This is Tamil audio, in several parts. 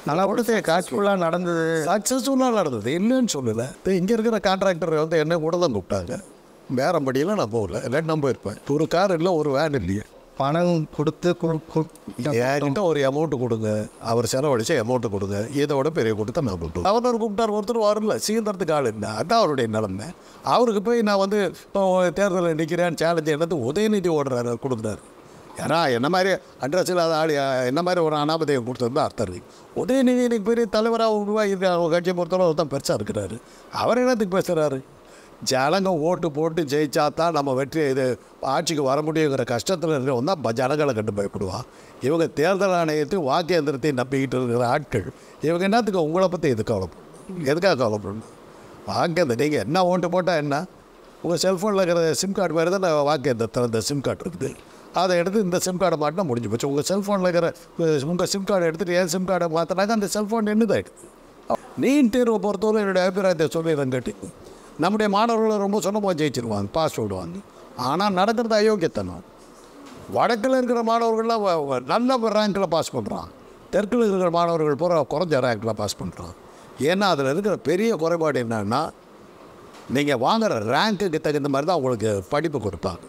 நல்லா கொடுத்து காட்சிஃபுல்லாக நடந்தது சக்ஸஸ்ஃபுல்லாக நடந்தது இல்லைன்னு சொல்லலை இங்கே இருக்கிற கான்ட்ராக்டர் வந்து என்ன கூட தான் கூப்பிட்டாங்க வேறம்படியெல்லாம் நான் போகல இல்லாட்டி நான் போயிருப்பேன் ஒரு கார் இல்லை ஒரு வேன் இல்லையே பணம் கொடுத்து கு- கு- என்கிட்ட ஒரு அமௌண்ட் கொடுங்க அவர் செலவழிச்ச அமௌண்ட் கொடுங்க இதோட பெரிய கொடுத்தா நான் கூப்பிட்டு அவர் கூப்பிட்டார் ஒருத்தர் வரல சீந்தரத்துக்கு ஆள் இல்லை அதான் அவருடைய நிலைமை அவருக்கு போய் நான் வந்து இப்போ தேர்தலில் நிற்கிறேன் சேலஞ்சு என்னது உதயநிதி ஓடுறாரு கொடுக்குறாரு ஏன்னா என்ன மாதிரி அட்ரஸ் இல்லாத ஆள் என்ன மாதிரி ஒரு அனாமதையை கொடுத்தது அர்த்தம் இருக்கு உதயநிதி இன்னைக்கு பெரிய தலைவராக உருவாகி அவங்க கட்சியை பொறுத்தளவு தான் பெருசாக இருக்கிறாரு அவர் என்னத்துக்கு பேசுகிறாரு ஜனங்க ஓட்டு போட்டு ஜெயிச்சா தான் நம்ம வெற்றி இது ஆட்சிக்கு வர முடியுங்கிற கஷ்டத்தில் இருக்கிறவங்க தான் ப- ஜனங்களை கண்டு பயப்படுவான் இவங்க தேர்தல் ஆணையத்தையும் வாக்கு எந்திரத்தையும் நம்பிக்கிட்டு இருக்கிற ஆட்கள் இவங்க என்னத்துக்கு உங்களை பற்றி எது கவலைப்படும் எதுக்காக கவலைப்படணும் வாக்கு எந்த நீங்கள் என்ன ஓட்டு போட்டால் என்ன உங்கள் செல்ஃபோனில் இருக்கிற சிம் கார்டு மாதிரி தான் வாக்கு எந்திரத்தில் இந்த சிம் கார்டு இருக்குது அதை எடுத்து இந்த சிம் கார்டை மாட்டினா முடிஞ்சு போச்சு உங்கள் செல்ஃபோனில் இருக்கிற உங்கள் சிம் கார்டை எடுத்துகிட்டு என் சிம் கார்டை மாற்றினாக்க அந்த செல்ஃபோன் என்னதாயிடுது நீட் தேர்வை பொறுத்தவரை என்னுடைய அபிப்பிராயத்தை சொல்லிடுறேன் கேட்டு நம்முடைய மாணவர்களை ரொம்ப சொன்னமாக ஜெயிச்சிருவாங்க பாஸ் விடுவாங்க ஆனால் நடக்கிறது அயோக்கியத்தனம் வடக்கில் இருக்கிற மாணவர்கள்லாம் வ- வ- நல்ல ரேங்க்கில் பாஸ் பண்ணுறான் தெற்கில் இருக்கிற மாணவர்கள் பூரா குறைஞ்ச ரேங்க்கில் பாஸ் பண்ணுறான் ஏன்னா அதில் இருக்கிற பெரிய குறைபாடு என்னன்னா நீங்கள் வாங்குற ரேங்க்குக்கு தகுந்த மாதிரி தான் உங்களுக்கு படிப்பு கொடுப்பாங்க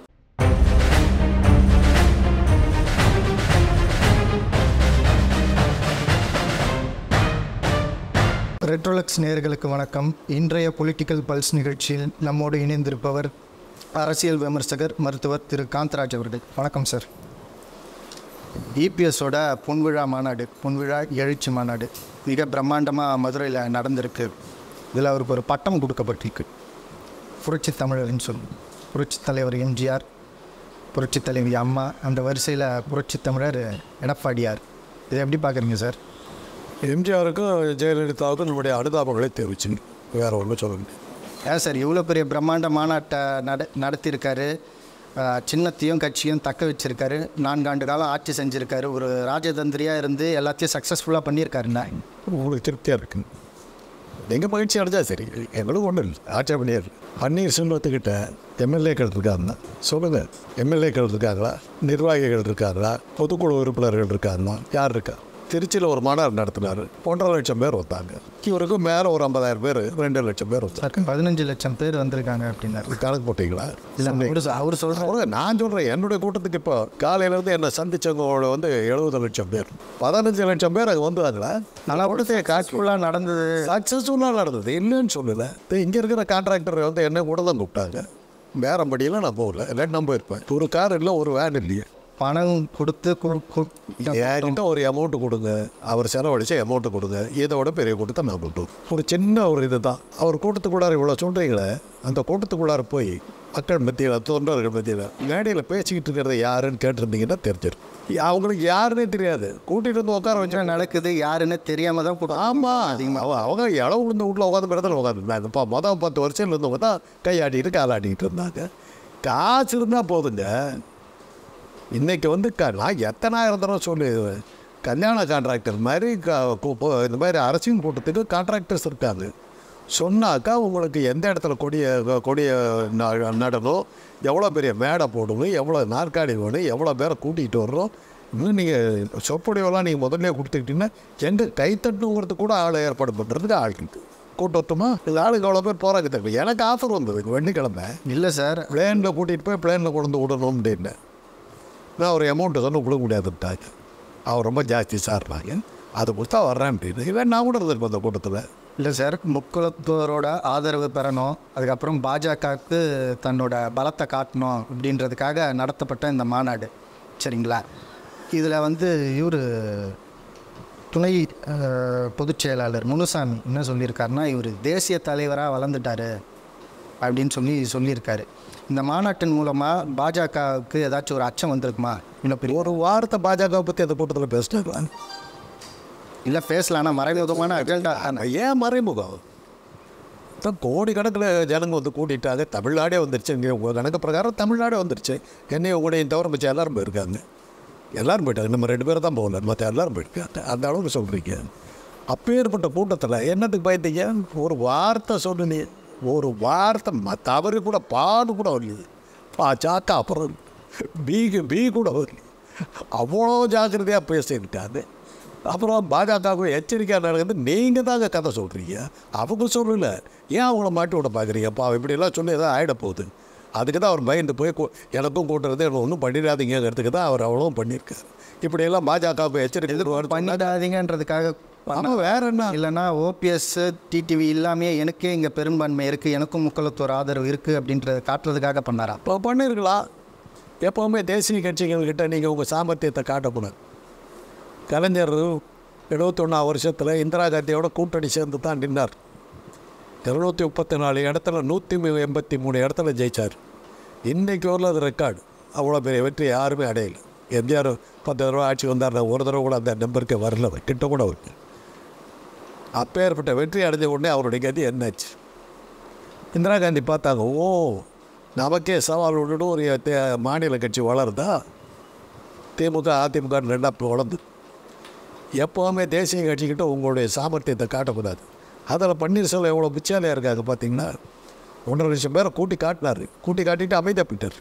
ரெட்ரோலக்ஸ் நேயர்களுக்கு வணக்கம் இன்றைய பொலிட்டிக்கல் பல்ஸ் நிகழ்ச்சியில் நம்மோடு இணைந்திருப்பவர் அரசியல் விமர்சகர் மருத்துவர் திரு காந்தராஜ் அவர்கள் வணக்கம் சார் இபிஎஸோட பொன்விழா மாநாடு பொன்விழா எழுச்சி மாநாடு மிக பிரம்மாண்டமாக மதுரையில் நடந்திருக்கு இதில் அவருக்கு ஒரு பட்டம் கொடுக்கப்பட்டிருக்கு புரட்சி தமிழர்னு சொல்லி புரட்சி தலைவர் எம்ஜிஆர் புரட்சி தலைவி அம்மா அந்த வரிசையில் புரட்சி தமிழர் எடப்பாடியார் இதை எப்படி பார்க்குறீங்க சார் எம்ஜிஆருக்கும் ஜெயலலிதாவுக்கும் நம்முடைய அனுதாபங்களை தெரிவிச்சுங்க வேறு ஒன்றும் சொல்ல முடியாது ஏன் சார் இவ்வளோ பெரிய பிரம்மாண்ட மாநாட்டை நட நடத்தியிருக்காரு அஹ், சின்னத்தையும் கட்சியும் தக்க வச்சிருக்காரு நான்காண்டு காலம் ஆட்சி செஞ்சுருக்காரு ஒரு ராஜதந்திரியாக இருந்து எல்லாத்தையும் சக்ஸஸ்ஃபுல்லாக பண்ணியிருக்காருண்ணா உங்களுக்கு திருப்தியாக இருக்குங்க நீங்கள் மகிழ்ச்சி அடைஞ்சா சரி எங்களுக்கு ஒன்றும் இல்லை ஆட்சேபனையே இல்லை பன்னீர் செல்வத்துக்கிட்ட எம்எல்ஏக்கள் இருக்காங்க சொல்லுங்கள் எம்எல்ஏக்கள் இருக்காங்களா நிர்வாகிகள் இருக்காங்களா பொதுக்குழு உறுப்பினர்கள் இருக்காங்களா யார் இருக்கா திருச்சியில் ஒரு மாநாடு நடத்தினார் ஒன்றரை லட்சம் பேர் வந்தாங்க இவருக்கு மேலே ஒரு ஐம்பதாயிரம் பேர் ரெண்டு லட்சம் பேர் வந்தாங்க சார் பதினஞ்சு லட்சம் பேர் வந்திருக்காங்க அப்படின்னாரு கணக்கு போட்டிங்களா இல்லை அவர் சொ- அவர் சொல்கிறார் அவங்க நான் சொல்கிறேன் என்னுடைய கூட்டத்துக்கு இப்போ காலையிலேருந்து என்னை சந்திச்சவங்களோட வந்து எழுபது லட்சம் பேர் பதினஞ்சு லட்சம் பேர் அங்கே வந்தாங்களா நல்லா கொடுத்து காட்சிஃபுல்லாக நடந்தது சக்ஸஸ்ஃபுல்லாக நடந்தது இல்லைன்னு சொல்லலை இங்கே இருக்கிற கான்ட்ராக்டர் வந்து என்ன கூட தான் கூப்பிட்டாங்க வேறம்படியெல்லாம் நான் போகல இல்லாட்டி நான் போயிருப்பேன் ஒரு கார் இல்லை ஒரு வேன் இல்லையே பணம் கொடுத்து கு- கு- என்கிட்ட ஒரு அமௌண்ட் கொடுங்க அவர் செலவழிச்ச அமௌண்ட்டு கொடுங்க இதோட பெரிய கூட்டத்தை நான் கொடுத்தோம் ஒரு சின்ன ஒரு இது தான் அவர் கூட்டத்துக்குள்ளார இவ்வளோ சொல்கிறீங்களே அந்த கூட்டத்துக்குள்ளார போய் மக்கள் மத்தியில் தொண்டர்கள் மத்தியில் மேடையில் பேசிக்கிட்டு இருக்கிறது யாருன்னு கேட்டிருந்தீங்கன்னா தெரிஞ்சிடும் அவங்களுக்கு யாருன்னே தெரியாது கூட்டிகிட்டு வந்து உட்கார வச்சு என்ன நடக்குது யாருன்னு தெரியாமல் தான் கூட ஆமாம் அதிகமாக அவங்க இளவு விழுந்த வீட்டில் உட்காந்து இடத்துல உட்காந்துருந்தாங்க இப்போ மொதல் பத்து வருஷம் இருந்தவங்க தான் கையாட்டிட்டு காலாட்டிக்கிட்டு இருந்தாங்க காசு இருந்தால் போதுங்க இன்றைக்கி வந்து க நான் எத்தனாயிரம் தடவை சொல்லி கல்யாண கான்ட்ராக்டர் மாதிரி க கு- போ- இந்த மாதிரி அரசியல் கூட்டத்துக்கு கான்ட்ராக்டர்ஸ் இருக்காது சொன்னாக்கா உங்களுக்கு எந்த இடத்துல கொடிய கொடிய ந- நடணும் எவ்வளோ பெரிய மேடை போடணும் எவ்வளோ நாற்காலி வேணும் எவ்வளோ பேரை கூட்டிகிட்டு வர்றோம் இன்னும் நீங்கள் சொற்பொழிவெல்லாம் நீங்கள் முதல்ல கொடுத்துக்கிட்டீங்கன்னா எங்கே கைத்தட்டணுங்கிறது கூட ஆள் ஏற்பாடு பண்ணுறதுக்கு ஆள் இருக்குது கூட்டத்துமா இந்த ஆளுக்கு எவ்வளோ பேர் போகிறாங்க தெரியும் எனக்கு ஆஃபர் வந்தது வெள்ளிக்கிழமை இல்லை சார் பிளேனில் கூட்டிகிட்டு போய் பிளேனில் கொண்டு வந்து விடணும் அப்படின்னு நான் ஒரு அமௌண்ட்டு சொன்ன கொடுக்க முடியாதுட்டாங்க அவர் ரொம்ப ஜாஸ்தி சார்னாங்க அது கொடுத்தா வர்றேன் அப்படின்னு இல்லை நான் கூட இருந்திருப்பேன் அந்த கூட்டத்தில் இல்லை சார் முக்குலத்தோரோட ஆதரவு பெறணும் அதுக்கப்புறம் பாஜகவுக்கு தன்னோட பலத்தை காட்டணும் அப்படின்றதுக்காக நடத்தப்பட்ட இந்த மாநாடு சரிங்களா இதில் வந்து இவர் துணை அஹ், பொதுச் செயலாளர் முனுசாமி என்ன சொல்லியிருக்காருன்னா இவர் தேசிய தலைவராக வளர்ந்துட்டாரு அப்படின்னு சொல்லி சொல்லியிருக்காரு இந்த மாநாட்டின் மூலமாக பாஜகவுக்கு ஏதாச்சும் ஒரு அச்சம் வந்திருக்குமா இன்னும் பெரிய ஒரு வாரத்தை பாஜக பற்றி அந்த கூட்டத்தில் பேசிட்டாங்களா இல்லை பேசலாம் ஆனால் மறைமுகமான அஜெண்டா ஏன் மறைமுகம் தான் கோடிக்கணக்கில் ஜனங்க வந்து கூட்டிட்டாங்க தமிழ்நாடே வந்துருச்சு இங்கே உங்கள் கணக்கு பிரகாரம் தமிழ்நாடே வந்துருச்சு என்னையும் உங்களையும் தவிர மிச்சம் எல்லாரும் போயிருக்காங்க எல்லாரும் போயிட்டாங்க நம்ம ரெண்டு பேரும் தான் போகல மற்ற எல்லாரும் போயிருக்காங்க அந்த அளவுக்கு சொல்கிறீங்க அப்பேற்பட்ட கூட்டத்தில் என்னத்துக்கு பயந்தீங்க ஒரு வார்த்தை சொல்லுனே ஒரு வார்த்தை ம தவறு கூட பாடு கூட வரலையே பாச்சாக்கா அப்புறம் பீக்கு பீ கூட வரல அவ்வளோ ஜாக்கிரதையாக பேசியிருக்காங்க அப்புறம் பாஜகவுக்கு எச்சரிக்கையாக நடக்குது நீங்கள் தாங்க கதை சொல்கிறீங்க அவங்க சொல்லல ஏன் அவங்கள மாட்டி விட பார்க்குறீங்க அப்பா இப்படியெல்லாம் சொல்லி எதாவது ஆகிட போகுது அதுக்கு தான் அவர் பயந்து போய் கூ- எனக்கும் கூட்டுறது எனக்கு ஒன்றும் பண்ணிடாதீங்கிறதுக்கு தான் அவர் அவ்வளோ பண்ணியிருக்காரு இப்படியெல்லாம் பாஜகவுக்கு எச்சரிக்கை வருது பண்ணிடாதீங்கன்றதுக்காக ஆமாம் வேற என்ன இல்லைன்னா ஓபிஎஸ் டிடிவி எல்லாமே எனக்கே இங்கே பெரும்பான்மை இருக்குது எனக்கும் முக்களத்தோர் ஆதரவு இருக்குது அப்படின்றத காட்டுறதுக்காக பண்ணாரா இப்போ பண்ணியிருக்கலாம் எப்போவுமே தேசிய கட்சிகள்கிட்ட நீங்கள் உங்கள் சாமர்த்தியத்தை காட்டக்கூடாது கலைஞர் எழுபத்தொன்னாம் வருஷத்தில் இந்திரா காந்தியோட கூட்டணி சேர்ந்து தான் நின்னார் இரநூத்தி முப்பத்தி நாலு இடத்துல நூற்றி எண்பத்தி மூணு இடத்துல ஜெயிச்சார் இன்றைக்கி வரல அது ரெக்கார்டு அவ்வளோ பெரிய வெற்றி யாருமே அடையல எம்ஜிஆர் பத்து தடவை ஆட்சி வந்தார் நான் ஒரு தடவை கூட அந்த நம்பருக்கு வரல கிட்ட கூட வரல அப்பேற்பட்ட வெற்றி அடைஞ்ச உடனே அவருடைய கதி என்னாச்சு இந்திரா காந்தி பார்த்தாங்க ஓ நமக்கே சவால் விட்டுட்டு ஒரு தே- மாநில கட்சி வளருதா திமுக அதிமுக ரெண்டாக வளர்ந்து எப்போவுமே தேசிய கட்சிக்கிட்ட உங்களுடைய சாமர்த்தியத்தை காட்டக்கூடாது அதில் பன்னீர்செல்வம் எவ்வளோ பிச்சாலியாக இருக்காங்க பார்த்தீங்கன்னா ஒன்றரை லட்சம் பேரை கூட்டி காட்டினார் கூட்டி காட்டிட்டு அமைதியாக போயிட்டார்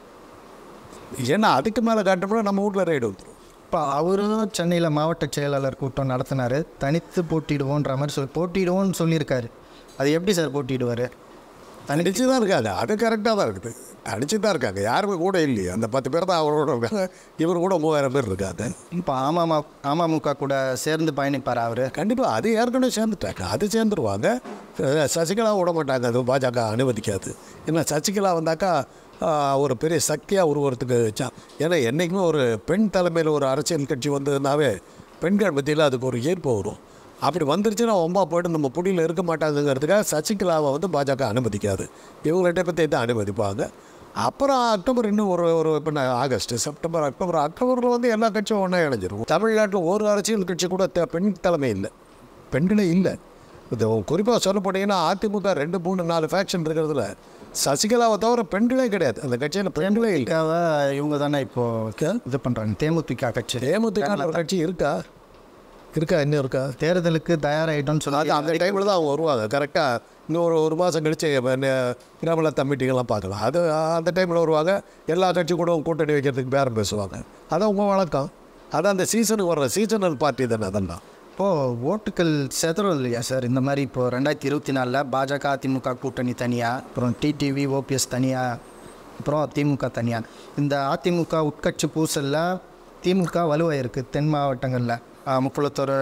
ஏன்னா அதுக்கு மேலே காட்டப்போ நம்ம வீட்டில் ரைடு வந்துடும் இப்போ அவரும் சென்னையில் மாவட்ட செயலாளர் கூட்டம் நடத்தினார் தனித்து போட்டிடுவோன்ற மாதிரி சொல்லி போட்டிடுவோன்னு சொல்லியிருக்காரு அது எப்படி சார் போட்டிடுவார் அடிச்சு தான் இருக்காங்க அது கரெக்டாக தான் இருக்குது அடிச்சு தான் இருக்காங்க யாருமே கூட இல்லையே அந்த பத்து பேர் தான் அவரோட இருக்காங்க இவர் கூட மூவாயிரம் பேர் இருக்காங்க இப்போ அமம அமமுக கூட சேர்ந்து பயணிப்பார் அவர் கண்டிப்பாக அது ஏற்கனவே சேர்ந்துட்டாங்க அது சேர்ந்துருவாங்க அஹ் சசிகலா விட மாட்டாங்க அது பாஜக அனுமதிக்காது ஏன்னா சசிகலா வந்தாக்கா ஆஹ், ஒரு பெரிய சக்தியாக உருவறதுக்கு வச்சான் ஏன்னா என்றைக்குமே ஒரு பெண் தலைமையில் ஒரு அரசியல் கட்சி வந்ததுனாவே பெண்கள் மத்தியில் அதுக்கு ஒரு ஈர்ப்பு வரும் அப்படி வந்துருச்சுன்னா அம்மா போய்ட்டு நம்ம புடியில் இருக்க மாட்டாங்கங்கிறதுக்காக சசிகலாவை வந்து பாஜக அனுமதிக்காது இவங்கள்ட்ட பற்றி தான் அனுமதிப்பாங்க அப்புறம் அக்டோபர் இன்னும் ஒரு ஒரு இப்போ நான் ஆகஸ்ட் செப்டம்பர் அக்டோபர் அக்டோபரில் வந்து எல்லா கட்சியும் ஒன்றா இணைஞ்சிரும் தமிழ்நாட்டில் ஒரு அரசியல் கட்சி கூட த- பெண் தலைமை இல்லை பெண்களே இல்லை இது குறிப்பாக சொல்ல போனீங்கன்னா அதிமுக ரெண்டு மூணு நாலு ஃபேக்ஷன் இருக்கிறதுல சசிகலாவை தவிர பெண்களே கிடையாது அந்த கட்சியில் பெண்களே இல்லை தேமுதிகவை இவங்க தானே இப்போ இது பண்ணுறாங்க தேமுதிக கட்சி தேமுதிக ஒரு கட்சி இருக்கா இருக்கா இன்னும் இருக்கா தேர்தலுக்கு தயாராகிட்டோம்னு அது சொன்னாங்க அந்த டைமில் தான் அவங்க வருவாங்க கரெக்டாக இன்னும் ஒரு ஒரு மாதம் கழிச்சு கிராமலத்தா மீட்டிங்கெல்லாம் பார்க்கலாம் அது அந்த டைமில் வருவாங்க எல்லா கட்சி கூட கூட்டணி வைக்கிறதுக்கு பேரம் பேசுவாங்க அதான் உங்கள் வழக்கம் அதான் அந்த சீசனுக்கு வர்ற சீசனல் பார்ட்டி தானே அதெல்லாம் இப்போது ஓட்டுகள் செதறும் இல்லையா சார் இந்த மாதிரி இப்போ ரெண்டாயிரத்தி இருபத்தி நாலில் பாஜக அதிமுக கூட்டணி தனியாக அப்புறம் டிடிவி ஓபிஎஸ் தனியாக அப்புறம் திமுக தனியாக இந்த அதிமுக உட்கட்சி பூசலில் திமுக வலுவாக இருக்குது தென் மாவட்டங்களில் முக்குளத்தோர்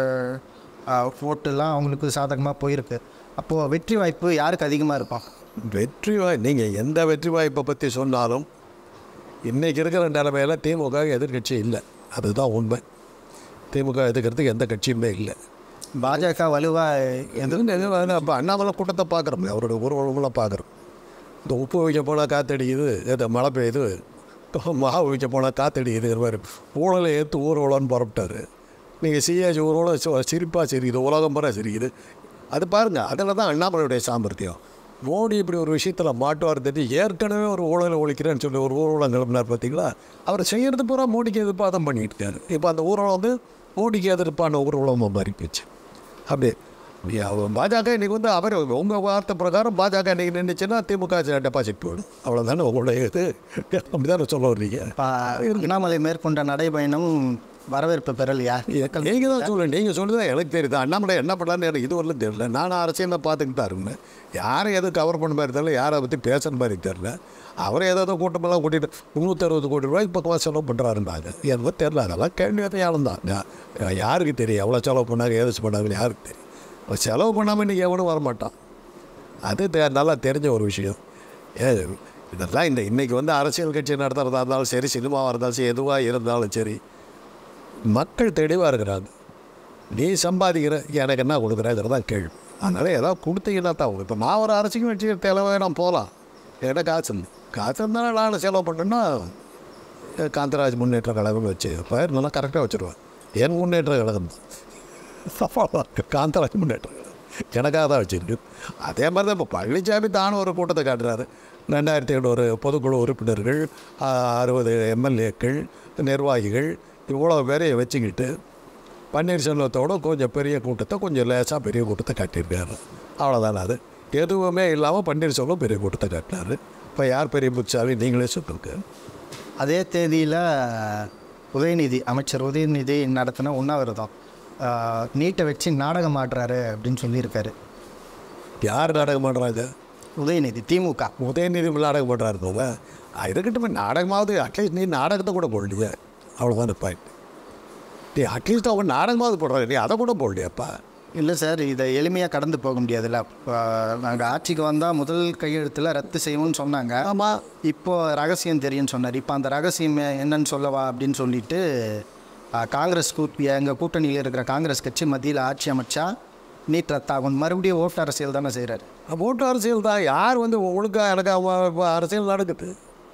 ஓட்டுலாம் அவங்களுக்கு சாதகமாக போயிருக்கு அப்போது வெற்றி வாய்ப்பு யாருக்கு அதிகமாக இருக்கும் வெற்றி வாய் நீங்கள் எந்த வெற்றி வாய்ப்பை பற்றி சொன்னாலும் இன்றைக்கி இருக்கிற நிலைமையில் திமுக எதிர்க்கட்சி இல்லை அதுதான் உண்மை திமுக எதிர்க்கிறதுக்கு எந்த கட்சியுமே இல்லை பாஜக வலுவாக எதுவும் எதுவும் இப்போ அண்ணாமலை கூட்டத்தை பார்க்குறோம் அவரோட ஊர்வலமெல்லாம் பார்க்குறோம் இந்த உப்பு வைக்க போனால் காத்தடிக்குது இந்த மழை பெய்யுது மாவு வைக்க போனால் காத்தடிக்குதுங்கிற மாதிரி ஊழலை ஏற்று ஊர்வலம்னு புறப்பட்டார் நீங்கள் சிஏஜி ஊர்வலம் சி- சிரிப்பாக சிரிக்குது உலகம் பூரா சிரிக்குது அது பாருங்கள் அதில் தான் அண்ணாமலையுடைய சாமர்த்தியம் மோடி இப்படி ஒரு விஷயத்தில் மாட்டுவார் தெரிஞ்சு ஏற்கனவே ஒரு ஊழலை ஒழிக்கிறேன்னு சொல்லி ஒரு ஊர்வலம் கிளம்பினார் பார்த்தீங்களா அவர் செய்கிறது பூரா மோடிக்கு எதிர்ப்பாக தான் பண்ணிட்டு இருக்காரு இப்போ அந்த ஊர்வலம் வந்து மோடிக்கு எதிர்ப்பான ஊர்வலமாக மாறி போச்சு அப்படி நீ அவ- பாஜக இன்னைக்கு வந்து அவர் உங்கள் வார்த்தை பிரகாரம் பாஜக இன்னைக்கு நின்றுச்சுன்னா திமுக டெபாசிட் போயிடும் அவ்வளோதானே உங்களுடைய இது அப்படி தானே சொல்ல வர்றீங்க இப்போ அண்ணாமலை மேற்கொண்ட நடைபயணம் வரவேற்பு பெறலையா நீங்கள் தான் சொல்லுங்கள் நீங்கள் சொல்லுதான் எனக்கு தெரியுது அண்ணாமலை என்ன பண்ணலான்னு எனக்கு இது வரலும் தெரியல நானும் அரசியலில் பார்த்துக்கிட்டு தான் இருந்தேன் யாரும் எதுவும் கவர் பண்ண மாதிரி தெரியல யாரை பற்றி பேசுகிற மாதிரி தெரியல அவரே ஏதோ கூட்டமெல்லாம் கூட்டிகிட்டு முந்நூற்றி அறுபது கோடி ரூபாய்க்கு பக்கமாக செலவு பண்ணுறாருந்தாங்க எனக்கு தெரியல அதெல்லாம் கேள்வி யாரும் தான் யா- யாருக்கு தெரியும் எவ்வளோ செலவு பண்ணாங்க ஏதாச்சு பண்ணாங்கன்னு யாருக்கு தெரியும் அவன் செலவு பண்ணாமல் இன்றைக்கி எவனும் வரமாட்டான் அது தெ- நல்லா தெரிஞ்ச ஒரு விஷயம் ஏ இதெல்லாம் இந்த இன்றைக்கி வந்து அரசியல் கட்சி நடத்துகிறதா இருந்தாலும் சரி சினிமாவாக இருந்தாலும் சரி எதுவாக இருந்தாலும் சரி மக்கள் தெளிவாக இருக்கிறாங்க நீ சம்பாதிக்கிற எனக்கு என்ன கொடுக்குறேங்கிறது தான் கேள்வி அதனால் ஏதாவது கொடுத்தீங்கன்னா தான் இப்போ நான் ஒரு அரசியல் கட்சி தேவை நான் போகலாம் என்கிட்ட காசு இருந்து காசு இருந்தாலும் நான் செலவு பண்ணேன்னா அஹ் காந்தராஜ் முன்னேற்ற கழகம் வச்சு பேர் நல்லா கரெக்டாக வச்சுருவேன் என் முன்னேற்ற கழகம் தான் காந்தராஜ் முன்னேற்ற கழகம் எனக்காக தான் வச்சுருக்கு அதே மாதிரி தான் இப்போ பழனிசாமி தானும் ஒரு கூட்டத்தை காட்டுறாரு ரெண்டாயிரத்தி ஐநூறு பொதுக்குழு உறுப்பினர்கள் ஆஹ், அறுபது எம்எல்ஏக்கள் நிர்வாகிகள் இவ்வளோ பேரையும் வச்சுக்கிட்டு பன்னீர்செல்வத்தோட கொஞ்சம் பெரிய கூட்டத்தை கொஞ்சம் லேசாக பெரிய கூட்டத்தை காட்டியிருக்காரு அவ்வளோதானே அது எதுவுமே இல்லாமல் பன்னீர்செல்வம் பெரிய கூட்டத்தை காட்டினாரு இப்போ யார் பெரிய புட்சாலி நீங்களே சொல்லுங்க அதே தேதியில் உதயநிதி அமைச்சர் உதயநிதி நடத்தின உண்ணாவிரதம் நீட்டை வச்சு நாடகம் ஆடுறாரு அப்படின்னு சொல்லியிருக்காரு யார் நாடகம் பண்ணுறாங்க உதயநிதி திமுக உதயநிதி நாடகம் பண்ணுறாரு போங்க இருக்கட்டும் நாடகமாவது அட்லீஸ்ட் நீ நாடகத்தை கூட போடலையே அவ்வளோதான் பாயிண்ட் நீ அட்லீஸ்ட் அவங்க நாடகமாவது போடுறாங்க நீ அதை கூட போடலையாப்பா இல்லை சார் இதை எளிமையாக கடந்து போக முடியாதுல்ல நாங்கள் ஆட்சிக்கு வந்தால் முதல் கையெழுத்தில் ரத்து செய்வோம்னு சொன்னாங்க ஆமாம் இப்போ ரகசியம் தெரியும்னு சொன்னார் இப்போ அந்த ரகசியம் என்னன்னு சொல்லவா அப்படின்னு சொல்லிட்டு ஆ, காங்கிரஸ் கூட்டி எங்கள் கூட்டணியில் இருக்கிற காங்கிரஸ் கட்சி மத்தியில் ஆட்சி அமைச்சா நீட் ரத்தாகும் மறுபடியும் ஓட்டு அரசியல் தானே செய்கிறாரு ஓட்டு அரசியல் தான் யார் வந்து ஒழுங்காக எனக்கு இப்போ அரசியல் நடக்குது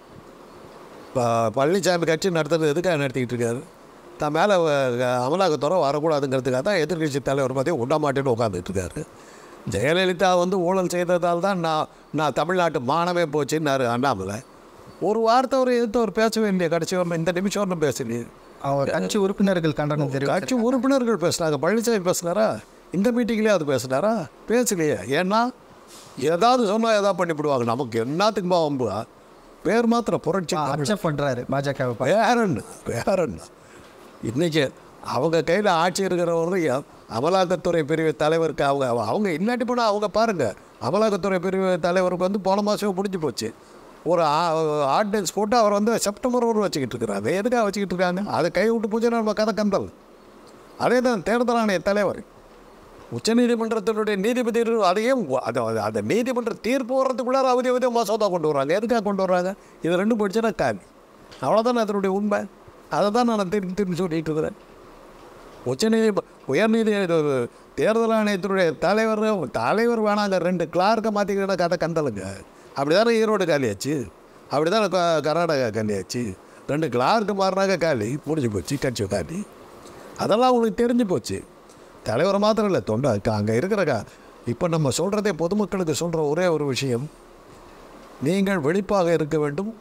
இப்போ பழனிசாமி கட்சி நடத்துறது எதுக்காக நடத்திக்கிட்டு இருக்காரு தான் மேலே அமலாக்கத்துறை வரக்கூடாதுங்கிறதுக்காக தான் எதிர்கட்சி தலைவர் பற்றி உண்ண மாட்டேன்னு உட்காந்துட்டு இருக்காரு ஜெயலலிதா வந்து ஊழல் செய்ததால் தான் நான் நான் தமிழ்நாட்டு மானமே போச்சுன்னாரு அண்ணாமலை ஒரு வார்த்தை அவர் எதிர்த்து அவர் பேசவே இல்லையே கடைசி வரணும் இந்த நிமிஷம் ஒன்றும் பேசலையே அவர் கட்சி உறுப்பினர்கள் கண்டனம் தெரியும் கட்சி உறுப்பினர்கள் பேசுனாங்க பழனிசாமி பேசுனாரா இந்த மீட்டிங்லேயே அது பேசுனாரா பேசலையே ஏன்னா ஏதாவது சொன்னால் ஏதாவது பண்ணிவிடுவாங்க நமக்கு என்னத்துக்கு வம்பு பேர் மாத்திரம் புரட்சி அக்செப்ட் பண்ணுறாரு பாஜகவை பா- பேரன் பேரன் இன்றைக்கி அவங்க கையில் ஆட்சி இருக்கிறவரையும் அமலாக்கத்துறை பிரிவு தலைவருக்கு அவங்க அவங்க இல்லாட்டி போனால் அவங்க பாருங்கள் அமலாக்கத்துறை பிரிவு தலைவருக்கு வந்து போன மாதம் முடிஞ்சு போச்சு ஒரு ஆர்டினன்ஸ் போட்டு அவர் வந்து செப்டம்பர் ஒரு வச்சுக்கிட்டு இருக்கிறாங்க எதுக்காக வச்சுக்கிட்டு இருக்காங்க அதை கை விட்டு போச்சு நம்ம கதை கந்தல் அதே தான் தேர்தல் ஆணைய தலைவர் உச்சநீதிமன்றத்தினுடைய நீதிபதி அதையும் அதை அந்த நீதிமன்ற தீர்ப்பு வர்றதுக்குள்ளார அவதி அவதியாக மசோதா கொண்டு வராங்க எதுக்காக கொண்டு வர்றாங்க இது ரெண்டும் படிச்சுன்னா காமி அவ்வளோதானே அதனுடைய உண்மை அதை தான் நான் திரும்பி திரும்பி சொல்லிட்டு இருக்கிறேன் உச்சநீதி உயர்நீதி இது தேர்தல் ஆணையத்தினுடைய தலைவர் தலைவர் வேணாங்க ரெண்டு கிளார்க்கை மாற்றிக்கிட்ட கதை கந்தலுங்க அப்படி தானே ஈரோடு காலியாச்சு அப்படி தானே க- கர்நாடகா காலியாச்சு ரெண்டு கிளார்க்கு மாறினாங்க காலி முடிஞ்சு போச்சு கட்சி காலி அதெல்லாம் உங்களுக்கு தெரிஞ்சு போச்சு தலைவர் மாத்திரம் இல்லை தொண்டை அங்கே இருக்கிற இப்போ நம்ம சொல்கிறதே பொதுமக்களுக்கு சொல்கிற ஒரே ஒரு விஷயம் நீங்கள் வெடிப்பாக இருக்க வேண்டும்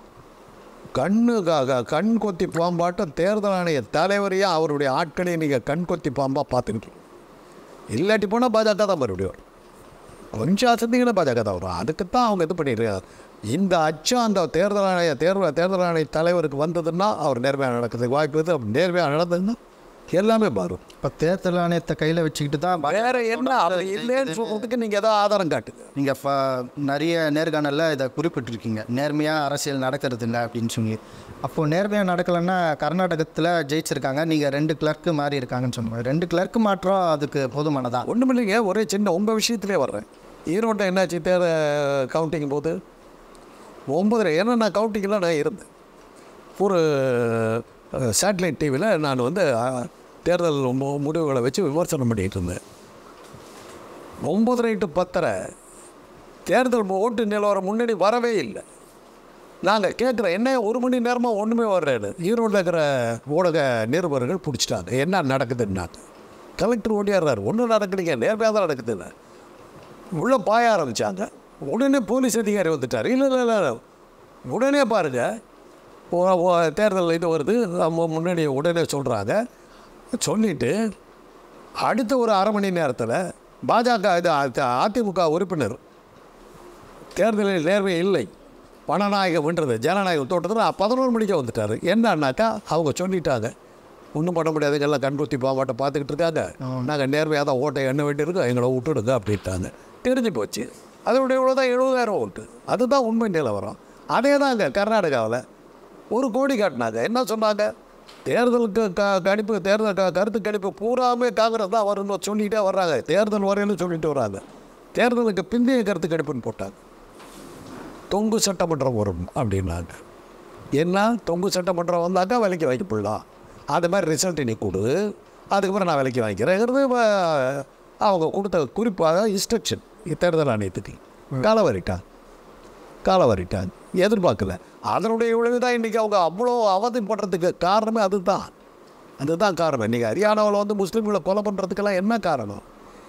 கண்ணுக்காக கண் கொத்தி பாம்பாட்டம் தேர்தல் ஆணைய தலைவரையும் அவருடைய ஆட்களையும் நீங்கள் கண் கொத்தி பாம்பாக பார்த்துக்கிட்டு இல்லாட்டி போனால் பாஜக தான் மறுபடியும் வரும் கொஞ்சம் அசந்திங்கன்னா பாஜக தான் வரும் அதுக்கு தான் அவங்க இது பண்ணியிருக்காங்க இந்த அச்சம் அந்த தேர்தல் ஆணைய தேர்தல் தேர்தல் ஆணைய தலைவருக்கு வந்ததுன்னா அவர் நேர்மையாக நடக்கிறதுக்கு வாய்ப்பு இருக்குது அப்படி நேர்மையாக நடந்ததுன்னா எல்லாமே மாறும் இப்போ தேர்தல் ஆணையத்தை கையில் வச்சுக்கிட்டு தான் வேற என்ன அப்படி இல்லைன்னு சொல்கிறதுக்கு நீங்கள் ஏதோ ஆதாரம் காட்டுங்க நீங்கள் ஃப நிறைய நேர்காணலில் இதை குறிப்பிட்டிருக்கீங்க நேர்மையாக அரசியல் நடக்கிறது இல்லை அப்படின்னு சொல்லி அப்போது நேர்மையாக நடக்கலைன்னா கர்நாடகத்தில் ஜெயிச்சிருக்காங்க நீங்கள் ரெண்டு கிளர்க்கு மாறி இருக்காங்கன்னு சொன்னாங்க ரெண்டு கிளர்க்கு மாற்றம் அதுக்கு போதுமானதா ஒன்றும் இல்லைங்க ஒரே சின்ன உங்கள் விஷயத்திலே வர்றேன் ஈரோட்டில் என்னாச்சு தேர் கவுண்டிங் போது ஒம்பதரை ஏன்னா நான் கவுண்டிங்கில் நான் இருந்தேன் ஒரு சேட்டலைட் டிவியில் நான் வந்து அஹ், தேர்தல் மு- முடிவுகளை வச்சு விமர்சனம் பண்ணிகிட்டு இருந்தேன் ஒம்பதரை டு பத்தரை தேர்தல் மு- ஓட்டு நிலவரம் முன்னணி வரவே இல்லை நாங்கள் கேட்குறோம் என்ன ஒரு மணி நேரமாக ஒன்றுமே வர்றேன்னு ஈரோட்டில் இருக்கிற ஊடக நிருபர்கள் பிடிச்சிட்டாங்க என்ன நடக்குதுன்னாங்க கலெக்டர் ஓடியாடுறாரு ஒன்றும் நடக்கலைங்க நேர்மையாக தான் நடக்குதுன்னு உள்ளே பாய ஆரம்பித்தாங்க உடனே போலீஸ் அதிகாரி வந்துட்டார் இல்லை இல்லை இல்லை உடனே பாருங்கள் தேர்தல் இது வருது நம்ம முன்னாடி உடனே சொல்கிறாங்க சொல்லிவிட்டு அடுத்த ஒரு அரை மணி நேரத்தில் பாஜக இது அ- அதிமுக உறுப்பினர் தேர்தலில் நேர்மை இல்லை பணநாயகம் வென்றது ஜனநாயகம் தோட்டத்தில் பதினோரு மணிக்கே வந்துட்டார் என்னன்னாக்கா அவங்க சொல்லிட்டாங்க ஒன்றும் பண்ண முடியாதுங்க எல்லாம் கண்புத்தி பாவாட்டை பார்த்துக்கிட்டு இருக்காங்க நாங்கள் நேர்மையாக தான் ஓட்டை எண்ண வேண்டியிருக்கோம் எங்களை விட்டுடுங்க அப்படின்ட்டாங்க தெரிஞ்சு போச்சு அதோட இவ்வளோ தான் எழுபதாயிரம் ஓட்டு அதுதான் உண்மை நிலவரம் அதே தாங்க கர்நாடகாவில் ஒரு கோடி காட்டினாங்க என்ன சொன்னாங்க தேர்தலுக்கு க கணிப்பு தேர்தல் க கருத்து கணிப்பு பூராமே காங்கிரஸ் தான் வரும்னு சொல்லிகிட்டே வர்றாங்க தேர்தல் வரையிலும் சொல்லிட்டு வர்றாங்க தேர்தலுக்கு பிந்தைய கருத்து கணிப்புன்னு போட்டாங்க தொங்கு சட்டமன்றம் வரும் அப்படின்னாங்க என்ன தொங்கு சட்டமன்றம் வந்தாக்கா விலைக்கு வாங்கி போடலாம் அது மாதிரி ரிசல்ட் நீ கொடு அதுக்கப்புறம் நான் விலைக்கு வாங்கிக்கிறேங்கிறது வ- அவங்க கொடுத்த குறிப்பாக இன்ஸ்ட்ரக்ஷன் தேர்தல் ஆணையத்துக்கு காலவரிட்டான் காலவரிட்டாங்க எதிர்பார்க்கல அதனுடைய விளைவு தான் இன்றைக்கி அவங்க அவ்வளோ அவதிப்படுறதுக்கு காரணமே அதுதான் அதுதான் காரணம் இன்றைக்கி ஹரியானாவில் வந்து முஸ்லீம்களை கொலை பண்ணுறதுக்கெல்லாம் என்ன காரணம்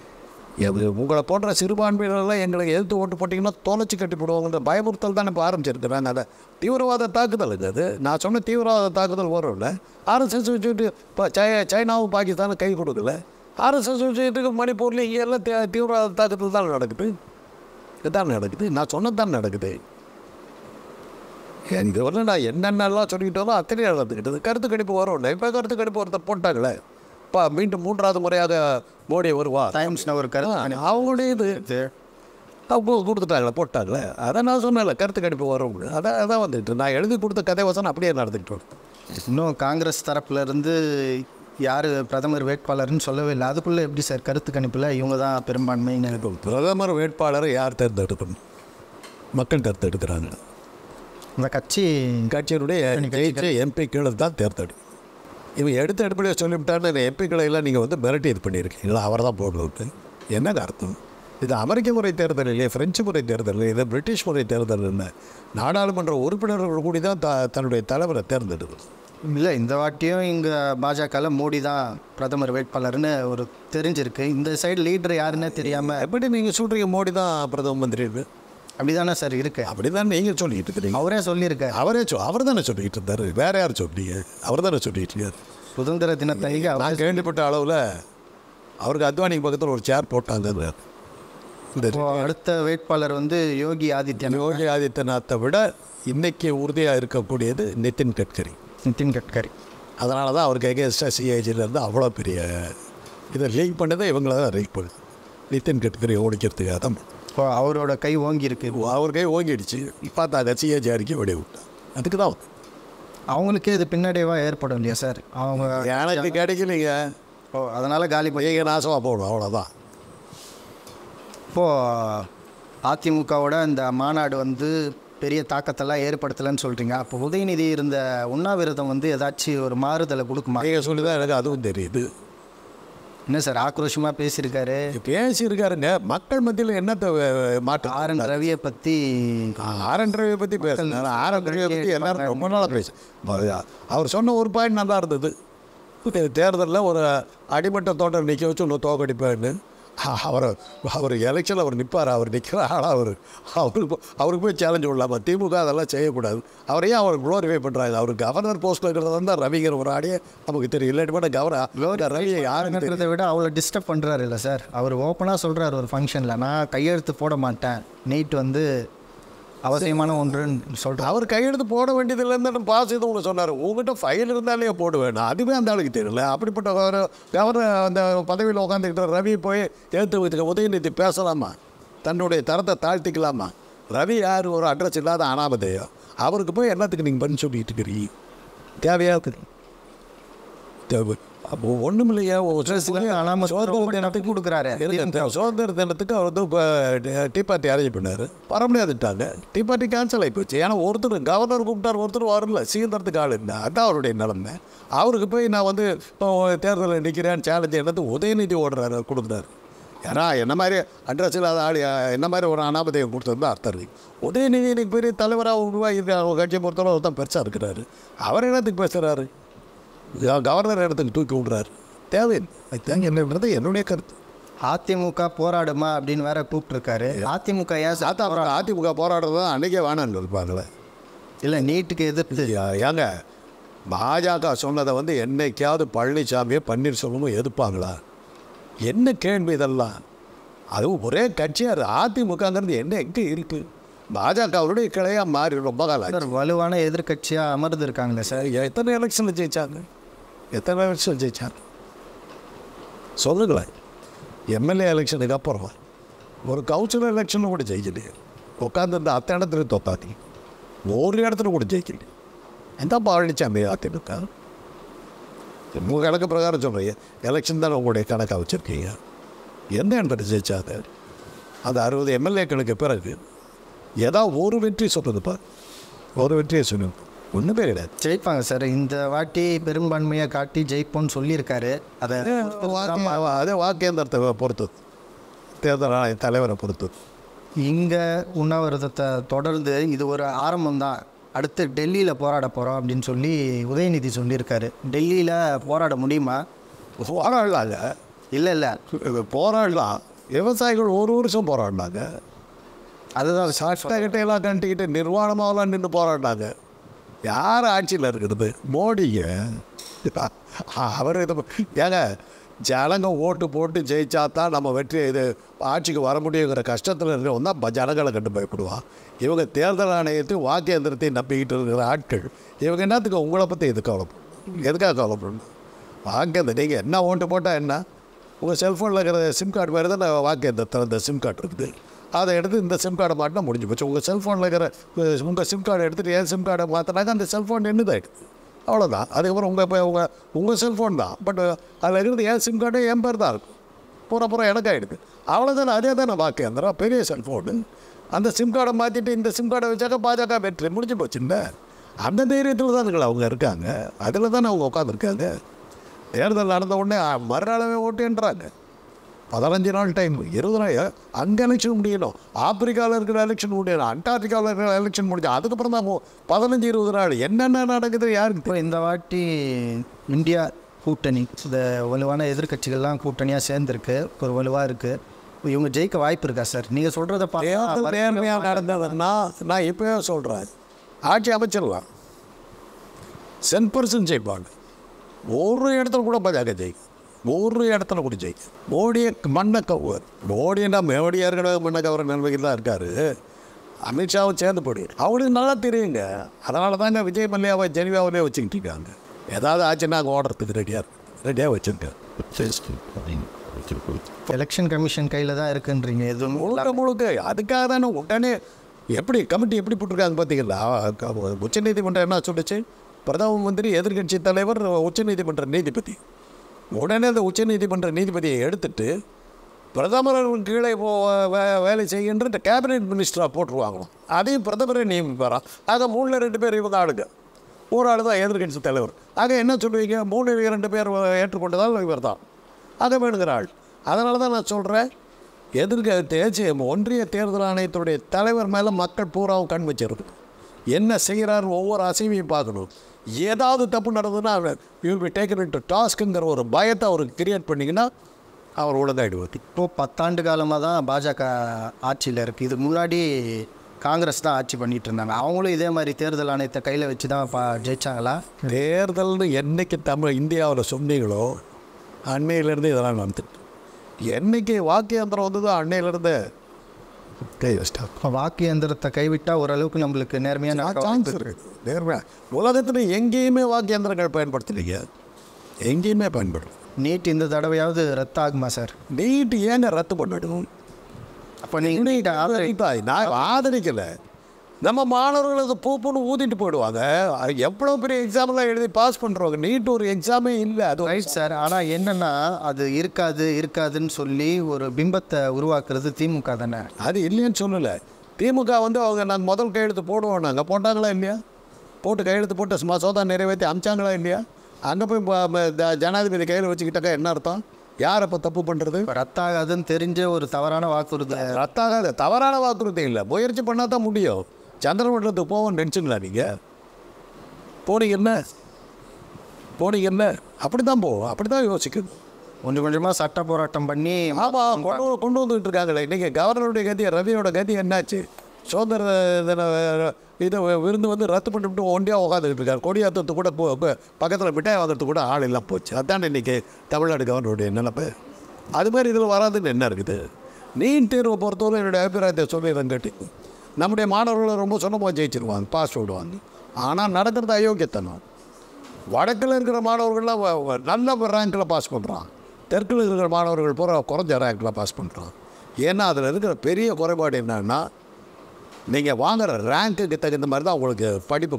எது உங்களை போன்ற சிறுபான்மையினரெல்லாம் எங்களுக்கு எதிர்த்து ஓட்டு போட்டிங்கன்னா தொலைச்சி கட்டி போடுவாங்கன்ற பயமுறுத்தல் தான் இப்போ ஆரம்பிச்சிருக்கிறாங்க அதை தீவிரவாத தாக்குதலுங்க அது நான் சொன்ன தீவிரவாத தாக்குதல் வரும்ல ஆர்எஸ்எஸ் வச்சுட்டு இப்போ சை சைனாவும் பாகிஸ்தானும் கை கொடுக்கல ஆர்எஸ்எஸ் வச்சுட்டு மணிப்பூர்லேயும் இங்கே எல்லாம் தீ- தீவிரவாத தாக்குதல் தான் நடக்குது இதுதான் நடக்குது நான் சொன்னது தான் நடக்குது எனக்கு வந்து நான் என்னென்னலாம் சொல்லிக்கிட்டோம் அத்தனை நடந்துக்கிட்டது கருத்து கணிப்பு வரும் இப்போ கருத்து கணிப்பு ஒருத்தர் போட்டாங்களே ப மீண்டும் மூன்றாவது முறையாக மோடி வருவா டைம்ஸ்னு ஒரு கருத்து அவங்களுடைய இது அவங்க கொடுத்துட்டாங்களே போட்டாங்களே அதான் நான் சொன்னேன்ல கருத்து கணிப்பு வரும் அதான் அதான் வந்துட்டு நான் எழுதி கொடுத்த கதை வசனம் அப்படியே நடந்துக்கிட்டு வரேன். இன்னும் காங்கிரஸ் தரப்புல இருந்து யார் பிரதமர் வேட்பாளர்னு சொல்லவே இல்லை அதுக்குள்ளே எப்படி சார் கருத்து கணிப்பில் இவங்க தான் பெரும்பான்மைன்னு இப்போ பிரதமர் வேட்பாளரை யார் தேர்ந்தெடுக்கணும் மக்கள் தேர்ந்தெடுக்கிறாங்க இந்த கட்சி கட்சியினுடைய ஜெயிச்ச எம்பிக்களை தான் தேர்ந்தெடு இவன் எடுத்த எடுப்படியாக சொல்லிவிட்டான்னு இந்த எம்பிக்களை எல்லாம் நீங்கள் வந்து மிரட்டி இது பண்ணியிருக்கீங்களா அவர் தான் போடுறது என்னங்க அர்த்தம் இது அமெரிக்க முறை தேர்தல் இல்லையே பிரெஞ்சு முறை தேர்தல் இல்லை இது பிரிட்டிஷ் முறை தேர்தல் இல்லை நாடாளுமன்ற உறுப்பினர்கள் கூடி தான் த தன்னுடைய தலைவரை தேர்ந்தெடுக்கிறது இல்லை இந்த வாட்டியும் இங்கே பாஜகவில் மோடி தான் பிரதமர் வேட்பாளர்னு ஒரு தெரிஞ்சிருக்கு இந்த சைடு லீடர் யாருன்னே தெரியாமல் எப்படி நீங்கள் சொல்கிறீங்க மோடி தான் பிரதம மந்திரி அப்படி தானே சார் இருக்கு அப்படி தான் நீங்கள் சொல்லிட்டு இருக்கிறீங்க அவரே சொல்லியிருக்காரு அவரே சொ அவர் தானே சொல்லிட்டு இருந்தார் வேற யார் சொன்னீங்க அவர் தானே சொல்லிட்டு இருக்காரு சுதந்திர தினத்தன்னைக்கு அவர் நான் கேள்விப்பட்ட அளவில் அவருக்கு அத்வானிக்கு பக்கத்தில் ஒரு சேர் போட்டாங்க இந்த இப்போ அடுத்த வேட்பாளர் வந்து யோகி ஆதித்யநாத் யோகி ஆதித்யநாத்தை விட இன்னைக்கு உறுதியாக இருக்கக்கூடியது நிதின் கட்கரி நிதின் கட்கரி அதனால தான் அவருக்கு எகேன்ஸ்டாக சிஐஜிலேருந்து அவ்வளோ பெரிய இதை லீக் பண்ணதை இவங்கள தான் லீக் பண்ணுது நிதின் கட்கரி ஓடிக்கிறதுக்காக தான் இப்போ அவரோட கை ஓங்கி இருக்கு அவர் கை ஓங்கிடுச்சு பார்த்தாங்க சிஏஜி அறிக்கை வெடி விட்டான் அதுக்கு தான் அவங்களுக்கே இது பின்னடைவாக ஏற்படும் இல்லையா சார் அவங்க எனக்கு கிடைக்கலைங்க ஓ அதனால காலி பண்ணி நீங்கள் நாசமாக போகணும் அவ்வளோதான் இப்போது அதிமுகவோட இந்த மாநாடு வந்து பெரிய தாக்கத்தெல்லாம் ஏற்படுத்தலைன்னு சொல்கிறீங்க அப்போ உதயநிதி இருந்த உண்ணாவிரதம் வந்து ஏதாச்சும் ஒரு மாறுதலை கொடுக்குமா நீங்கள் சொல்லி தான் எனக்கு அதுவும் தெரியுது என்ன சார் ஆக்ரோஷமாக பேசியிருக்காரு பேசியிருக்காருங்க மக்கள் மத்தியில் என்னத்தை அஹ், மாற்றம் ஆர் என் ரவியை பற்றி ஆரன் ரவியை பற்றி பேசினார் ஆரன் ரவியை பற்றி எல்லாரும் ரொம்ப நாளாக பேசு அவர் சொன்ன ஒரு பாயிண்ட் நல்லா இருந்தது தேர்தலில் ஒரு அடிமட்ட தோட்டம் நிற்க வச்சு இன்னும் தோக்கடிப்பேன்னு அவர் அவர் எலெக்ஷனில் அவர் நிற்பார் அவர் நிற்கிற ஆளாக அவர் அவருக்கு போ- அவருக்கு போய் சேலஞ்சு விடலாமா திமுக அதெல்லாம் செய்யக்கூடாது அவரையே அவர் க்ளோரிஃபை பண்ணுறாங்க அவர் கவர்னர் போஸ்ட்டில் இருக்கிறது தான் ரவிங்கிற ஒரு ஆடியே நமக்கு தெரியும் இல்லாட்டி கூட கவர்னர் ரவியை யாருன்னு தெரியும் இருக்கிறத விட அவ்வளோ டிஸ்டர்ப் பண்ணுறாரு இல்லை சார் அவர் ஓப்பனாக சொல்கிறார் ஒரு ஃபங்க்ஷனில் நான் கையெழுத்து போட மாட்டேன் நைட் வந்து அவசியமான ஒன்றுன்னு சொல்கிறார் அவர் கையெழுத்து போட வேண்டியதில்லைன்னு பாஸ் இது உங்களுக்கு சொன்னார் உங்ககிட்ட ஃபைல் இருந்தாலே போடுவேன் அதுவே அந்த ஆளுக்கு தெரியல அப்படிப்பட்ட ஒரு கவர்னர் அந்த பதவியில் உட்காந்துக்கிட்ட ரவி போய் எழுத்து வைத்துக்க உதயநிதி பேசலாமா தன்னுடைய தரத்தை தாழ்த்திக்கலாமா ரவி யார் ஒரு அட்ரஸ் இல்லாத அனாமதேயோ அவருக்கு போய் எல்லாத்துக்கு நீங்கள் பண்ணி சொல்லிட்டு இருக்கிறீங்க தேவையா இருக்குது தேவை அப்போ ஒன்றும் இல்லையா அனாம தினத்துக்கு கொடுக்குறாரு இருக்க சுதந்திர தினத்துக்கு அவர் வந்து இப்போ டீ பார்ட்டி அரேஞ்ச் பண்ணார் வர முடியாதுட்டாங்க டீ பார்ட்டி கேன்சல் ஆகி போச்சு ஏன்னா ஒருத்தர் கவர்னர் கூப்பிட்டார் ஒருத்தர் வரல சீந்தரத்துக்கு ஆள் இல்லை அதான் அவருடைய நிலைமை அவருக்கு போய் நான் வந்து இப்போ தேர்தலில் நிற்கிறேன்னு சேலஞ்சு என்னது உதயநிதி ஓடுறாரு கொடுக்குறாரு ஏன்னா என்ன மாதிரி அட்ரஸ் இல்லாத ஆள் என்ன மாதிரி ஒரு அனாபதையம் கொடுத்தது அர்த்தம் இருக்கு உதயநிதி இன்னைக்கு பெரிய தலைவராக உருவாகி அவங்க கட்சியை பொறுத்தவரை அவர் தான் பெருசாக இருக்கிறாரு அவர் என்னத்துக்கு பேசுகிறாரு கவர்னர் இடத்துக்கு தூக்கி விடுறாரு தேவையில்லை அதுதான் என்னன்றது என்னுடைய கருத்து அதிமுக போராடுமா அப்படின்னு வேற கூப்பிட்டுருக்காரு அதிமுக ஏன் சார் அதான் அப்புறம் அதிமுக போராடுறது தான் அன்றைக்கே வேணான்னு இருப்பாங்களே இல்லை நீட்டுக்கு எதிர்த்து யா- ஏங்க பாஜக சொன்னதை வந்து என்னைக்காவது பழனிசாமியை பன்னீர்செல்வமும் எதிர்ப்பாங்களா என்ன கேள்வி இதெல்லாம் அதுவும் ஒரே கட்சியாக அதிமுகங்கிறது என்ன எங்கே இருக்குது பாஜகவுடைய கிளையாக மாறி ரொம்ப காலம் ஆச்சு. சார் வலுவான எதிர்க்கட்சியாக அமர்ந்து இருக்காங்களே சார் எத்தனை எலெக்ஷனில் ஜெயிச்சாங்க எத்தனை எலெக்ஷன் ஜெயிச்சாங்க சொல்லுங்களேன் எம்எல்ஏ எலெக்ஷனுக்கு அப்புறம் ஒரு கவுன்சிலர் எலெக்ஷனில் கூட ஜெயிக்கலையே உட்காந்துருந்த அத்தனை இடத்துல தோத்தாத்தி ஒரு இடத்துல கூட ஜெயிக்கல எந்த பழனிசாமி அதிமுக உங்கள் கணக்கு பிரகாரம் சொல்கிறீங்க எலெக்ஷன் தானே உங்களுடைய கணக்காக வச்சுருக்கீங்க எந்த இடத்துல ஜெயிச்சாங்க அந்த அறுபது எம்எல்ஏக்களுக்கு பிறகு ஏதாவது ஒரு வெற்றி சொல்லுதுப்பா ஒரு வெற்றியை சொல்லுங்க ஒன்றுமே கிடையாது ஜெயிப்பாங்க சார் இந்த வாட்டி பெரும்பான்மையை காட்டி ஜெயிப்போம்னு சொல்லியிருக்காரு அதை வாக்கு அதே வாக்கேந்திரத்தை பொறுத்தது தேர்தல் ஆணைய தலைவரை பொறுத்தது இங்கே உண்ணாவிரதத்தை தொடர்ந்து இது ஒரு ஆரம்பம் தான் அடுத்து டெல்லியில் போராட போகிறோம் அப்படின்னு சொல்லி உதயநிதி சொல்லியிருக்காரு டெல்லியில் போராட முடியுமா போராடலாங்க இல்லை இல்லை போராடலாம் விவசாயிகள் ஒரு வருஷம் போராடினாங்க அதுதான் சட்டக்கிட்டையெல்லாம் கண்டிக்கிட்டு நிர்வாணமாகலாம் நின்று போராடினாங்க யார் ஆட்சியில் இருக்கிறது மோடிங்க அவர் இது ஏங்க ஜனங்க ஓட்டு போட்டு ஜெயிச்சா தான் நம்ம வெற்றி இது ஆட்சிக்கு வர முடியுங்கிற கஷ்டத்தில் இருக்கிறவங்க தான் ப- ஜனங்களை கண்டு பயப்படுவான் இவங்க தேர்தல் ஆணையத்தையும் வாக்கேந்திரத்தையும் நம்பிக்கிட்டு இருக்கிற ஆட்கள் இவங்க என்னத்துக்கு உங்களை பற்றி எது கவலைப்படும் எதுக்காக கவலைப்படணும் வாக்கு நீங்கள் என்ன ஓட்டு போட்டால் என்ன உங்கள் செல்ஃபோனில் இருக்கிற சிம் கார்டு மாதிரி தான் வாக்கு இந்த இந்த சிம் கார்டு இருக்குது அதை எடுத்து இந்த சிம் கார்டை மாட்டினா முடிஞ்சு போச்சு உங்கள் செல்ஃபோனில் இருக்கிற உங்கள் சிம் கார்டை எடுத்துகிட்டு என் சிம் கார்டை மாற்றினாக்க அந்த செல்ஃபோன் என்னதாயிடுது அவ்வளோதான் அதுக்கப்புறம் உங்கள் இப்போ உங்கள் உங்கள் செல்ஃபோன் தான் பட் அதில் இருக்கிறது என் சிம் கார்டு என் பேர் தான் இருக்கும் பூரா பூரா எனக்கு ஆகிடுது அவ்வளோதானே அதே தானே வாக்கு அந்த பெரிய செல்ஃபோனு அந்த சிம் கார்டை மாற்றிட்டு இந்த சிம் கார்டை வச்சாக்க பாஜக வெற்றி முடிஞ்சு போச்சுல்ல அந்த தைரியத்தில் தான் அவங்க இருக்காங்க அதில் தானே அவங்க உட்காந்துருக்காங்க தேர்தல் நடந்த உடனே அ, மறுநாளவே ஓட்டுன்றாங்க பதினஞ்சு நாள் டைம் இருபது நாள் அங்கே எலெக்ஷன் முடியணும் ஆப்பிரிக்காவில் இருக்கிற எலெக்ஷன் முடியணும் அண்டார்டிகாவில் இருக்கிற எலெக்ஷன் முடியும் அதுக்கப்புறம் தான் போ- பதினஞ்சு இருபது நாள் என்னென்ன நடக்குது யாருக்கு இப்போ இந்த வாட்டி இந்தியா கூட்டணி இந்த வலுவான எதிர்க்கட்சிகள்லாம் கூட்டணியாக சேர்ந்துருக்கு ஒரு வலுவாக இருக்குது இவங்க ஜெயிக்க வாய்ப்பு இருக்கா சார் நீங்கள் சொல்கிறத தேர்தல் பார்த்தா நேர்மையாக நடந்ததுன்னா நான் இப்போவே சொல்கிறேன் ஆட்சி அமைச்சிடலாம் சென் பர்சன்ட் ஜெயிப்பாங்க ஒரு இடத்துல கூட பாஜக ஜெயிக்கும் ஒரு இடத்துல கூட ஜெயிக்கும் மோடியை மண்ணை கவர் மோடினா மோடியாக இருக்கிற மண்ணை கவர நிலைமைக்கு தான் இருக்கார் அமித்ஷாவும் சேர்ந்து போடு அவங்களுக்கு நல்லா தெரியுங்க அதனால தாங்க விஜய் மல்லையாவை ஜெனிவாவிலே வச்சுக்கிட்டு இருக்காங்க ஏதாவது ஆச்சுன்னா அங்கே ஓடுறதுக்கு ரெடியாக இருக்கு ரெடியாக வச்சுருக்கேன் எலெக்ஷன் கமிஷன் கையில் தான் இருக்குன்றீங்க எதுவும் முழுக்க முழுக்க அதுக்காக தானே உடனே எப்படி கமிட்டி எப்படி போட்டிருக்காங்க பார்த்தீங்களா உச்சநீதிமன்றம் என்ன சொல்லுச்சு பிரதம மந்திரி எதிர்க்கட்சி தலைவர் உச்சநீதிமன்ற நீதிபதி உடனே அந்த உச்சநீதிமன்ற நீதிபதியை எடுத்துட்டு பிரதமர் கீழே போ வே- வேலை செய்கின்ற கேபினெட் மினிஸ்டராக போட்டுருவாங்களாம் அதையும் பிரதமரே நியமிப்பாராம் ஆக மூணில் ரெண்டு பேர் இவங்க ஆளுங்க ஒரு ஆள் தான் எதிர்க்கட்சி தலைவர் ஆக என்ன சொல்லுவீங்க மூணு ரெண்டு பேர் ஏற்றுக்கொண்டதால் இவர் தான் ஆக வேணுங்கிற ஆள் அதனால தான் நான் சொல்கிறேன் எதிர்க்க தேசிய ஒன்றிய தேர்தல் ஆணையத்துடைய தலைவர் மேலே மக்கள் பூராவும் கண் வச்சிருக்கு என்ன செய்கிறார் ஒவ்வொரு அசைவையும் பார்க்கணும் ஏதாவது தப்பு நடந்ததுன்னா யூ பி டேக்கன் இன்ட்டு டாஸ்க்குங்கிற ஒரு பயத்தை அவருக்கு கிரியேட் பண்ணிங்கன்னா அவர் ஒழுங்காயிடுவார் இப்போ பத்தாண்டு காலமாக தான் பாஜக ஆட்சியில் இருக்குது இது முன்னாடி காங்கிரஸ் தான் ஆட்சி பண்ணிட்டு இருந்தாங்க அவங்களும் இதே மாதிரி தேர்தல் ஆணையத்தை கையில் வச்சு தான் பா ஜெயிச்சாங்களா தேர்தல்னு என்னைக்கு தமிழ் இந்தியாவில் சொன்னீங்களோ அன்னையிலேருந்து இதெல்லாம் நடந்துட்டு என்னைக்கு வாக்கியந்திரம் வந்ததோ அன்னையிலேருந்து கை வச்சிட்டாங்க இப்போ வாக்கு எந்திரத்தை கைவிட்டால் ஓரளவுக்கு நம்மளுக்கு நேர்மையான சான்ஸ் இருக்குது நேர்மையாக உலகத்தில் எங்கேயுமே வாக்கியந்திரங்கள் பயன்படுத்தலைங்க எங்கேயுமே பயன்படும் நீட் இந்த தடவையாவது ரத்து ஆகுமா சார் நீட் ஏங்க ரத்து பண்ணிடும் அப்போ நீங்கள் ஆதரிப்பாய் நான் ஆதரிக்கலை நம்ம மாணவர்கள் அதை பூப்புன்னு ஊதிட்டு போயிடுவாங்க அது எவ்வளோ பெரிய எக்ஸாம்லாம் எழுதி பாஸ் பண்ணுறவங்க நீட் ஒரு எக்ஸாமே இல்லை அது ரைட் சார் ஆனால் என்னென்னா அது இருக்காது இருக்காதுன்னு சொல்லி ஒரு பிம்பத்தை உருவாக்குறது திமுக தானே அது இல்லைன்னு சொல்லலை திமுக வந்து அவங்க நாங்கள் முதல் கையெழுத்து போடுவோம் நாங்கள் போட்டாங்களா இல்லையா போட்டு கையெழுத்து போட்டு மசோதா நிறைவேற்றி அமிச்சாங்களா இல்லையா அங்கே போய் ப- ம- த- ஜனாதிபதி கையில் வச்சுக்கிட்டாக்கா என்ன அர்த்தம் யார் அப்போ தப்பு பண்ணுறது இப்போ ரத்தாகாதுன்னு தெரிஞ்ச ஒரு தவறான வாக்குறுதி ரத்தாகாத தவறான வாக்குறுதி இல்லை முயற்சி பண்ணால் தான் முடியும் சந்திரமண்டலத்துக்கு போவோம்னு நினச்சிங்களா நீங்கள் போனீங்கல்ல போனீங்கல்ல அப்படி தான் போவோம் அப்படி தான் யோசிக்கணும் கொஞ்சம் கொஞ்சமாக சட்ட போராட்டம் பண்ணி ஆமாம் கொண்டு வந்து- கொண்டு வந்துட்டு இருக்காங்களே இன்றைக்கி கவர்னருடைய கதி ரவியோட கதி என்னாச்சு சுதந்திர தின இதை விருந்து வந்து ரத்து பண்ணிவிட்டு ஒண்டியாக உட்காந்துக்கிட்டு இருக்காரு கொடியாத்தத்து கூட போ பக்கத்தில் மிட்டாய் வாங்குறது கூட ஆள் எல்லாம் போச்சு அதான் இன்றைக்கி தமிழ்நாடு கவர்னருடைய நினைப்பு அது மாதிரி இதில் வராதுன்னு என்ன இருக்குது நீட் தேர்வை பொறுத்தவரை என்னுடைய அபிப்பிராயத்தை சொல்லிடுறேன் கேட்டு நம்முடைய மாணவர்களை ரொம்ப சொன்னமாக ஜெயிச்சிருவாங்க பாஸ் விடுவாங்க ஆனால் நடக்கிறது அயோக்கியத்தனம் வடக்கில் இருக்கிற மாணவர்கள்லாம் வ- வ- நல்ல ரேங்க்கில் பாஸ் பண்ணுறான் தெற்கில் இருக்கிற மாணவர்கள் பூரா குறைஞ்ச ரேங்க்கில் பாஸ் பண்ணுறான் ஏன்னா அதில் இருக்கிற பெரிய குறைபாடு என்னன்னா நீங்கள் வாங்குற ரேங்க்குக்கு தகுந்த மாதிரி தான் உங்களுக்கு படிப்பு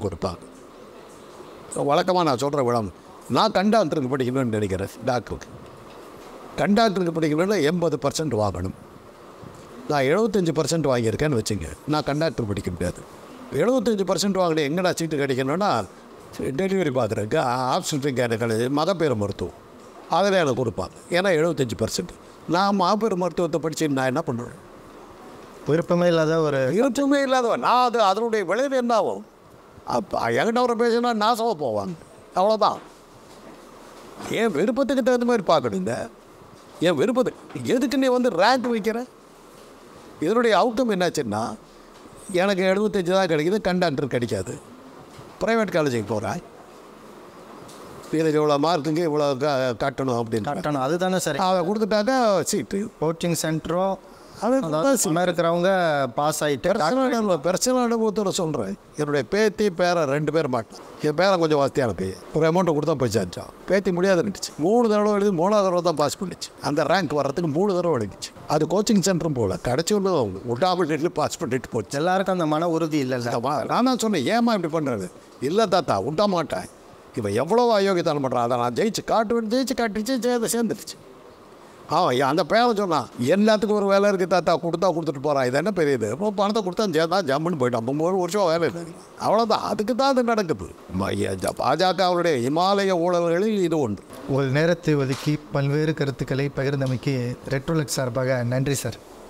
கொடுப்பாங்க வழக்கமாக நான் சொல்கிற விடம் நான் கண்டாக்டருக்கு படிக்கணும்னு நினைக்கிறேன் டாக்டருக்கு கண்டாக்டருக்கு படிக்கணும்னா எண்பது பர்சன்ட் வாங்கணும் நான் எழுபத்தஞ்சி பர்சன்ட் வாங்கியிருக்கேன்னு வச்சுங்க நான் கண்டாக்டர் படிக்க முடியாது எழுபத்தஞ்சி பர்சன்ட் வாங்கின எங்கடா சீட்டு கிடைக்கணும்னா டெலிவரி பார்க்குறதுக்கு ஆப்ஷன் கேட்டகாலேஜ் மகப்பேறு மருத்துவம் அதில் எனக்கு கொடுப்பாங்க ஏன்னா எழுபத்தஞ்சி பர்சன்ட் நான் மாபெரும் மருத்துவத்தை படிச்சு நான் என்ன பண்ணுவேன் விருப்பமே இல்லாத ஒரு இருட்டுமே இல்லாதவன் நான் அது அதனுடைய விளைவு என்ன ஆகும் அப்போ என்கிட்ட ஒரு பேசினா நாசமாக போவாங்க அவ்வளோதான் என் விருப்பத்துக்கு தகுந்த மாதிரி பார்க்கணுங்க என் விருப்பத்துக்கு எதுக்கு நீ வந்து ரேங்க் வைக்கிற இதனுடைய அவுட்கம் என்னாச்சுன்னா எனக்கு எழுபத்தஞ்சு தான் கிடைக்குது கண்டாக்டர் கிடைக்காது ப்ரைவேட் காலேஜுக்கு போகிறேன் இதுக்கு இவ்வளோ மார்க்குங்க இவ்வளோ க கட்டணும் அப்படின்னு கட்டணம் அதுதானே சார் அதை கொடுத்துட்டாக்கா சீட்டு கோச்சிங் சென்டரும் அது அதாவது சும்மா இருக்கிறவங்க பாஸ் ஆகிட்டு பிரச்சனை பிரச்சனை அனுபவத்தில் சொல்கிறேன் என்னுடைய பேத்தி பேரை ரெண்டு பேர் மாட்டேன் என் பேரன் கொஞ்சம் வசதியான பையன் ஒரு அமௌண்ட்டை கொடுத்தா போய் சேர்த்தான் பேத்தி முடியாதுன்னுச்சு மூணு தடவை எழுதி மூணாவது தடவை தான் பாஸ் பண்ணிச்சு அந்த ரேங்க் வர்றதுக்கு மூணு தடவை எழுதிச்சு அது கோச்சிங் சென்டரும் போகல கடைசி ஒன்று விட்டாமல் பாஸ் பண்ணிட்டு போச்சு எல்லாருக்கும் அந்த மன உறுதி இல்லைல்ல ஆமா, நான் தான் சொன்னேன் ஏமா இப்படி பண்ணுறது இல்லை தாத்தா விட்ட மாட்டேன் இவன் எவ்வளோ அயோக்கியத்தனம் பண்ணுறான் அதை நான் ஜெயிச்சு காட்டுவேன் ஜெயிச்சு காட்டுச்சு ஜெயதை சேர்ந்துருச்சு அவன் அந்த பேரை சொன்னான் எல்லாத்துக்கும் ஒரு வேலை இருக்குது தாத்தா கொடுத்தா கொடுத்துட்டு போகிறான் இது என்ன பெரியது இப்போ பணத்தை கொடுத்தா ஜெயதா ஜம்முன்னு போயிட்டான் இப்போ ஒரு வருஷம் வேலை இல்லை அவ்வளோதான் அதுக்கு தான் அது நடக்குது பாஜகவுடைய இமாலய ஊழல்களில் இது ஒன்று ஒரு நேரத்தை ஒதுக்கி பல்வேறு கருத்துக்களை பகிர்ந்தமைக்கு ரெட்ரோலெக்ஸ் சார்பாக நன்றி சார்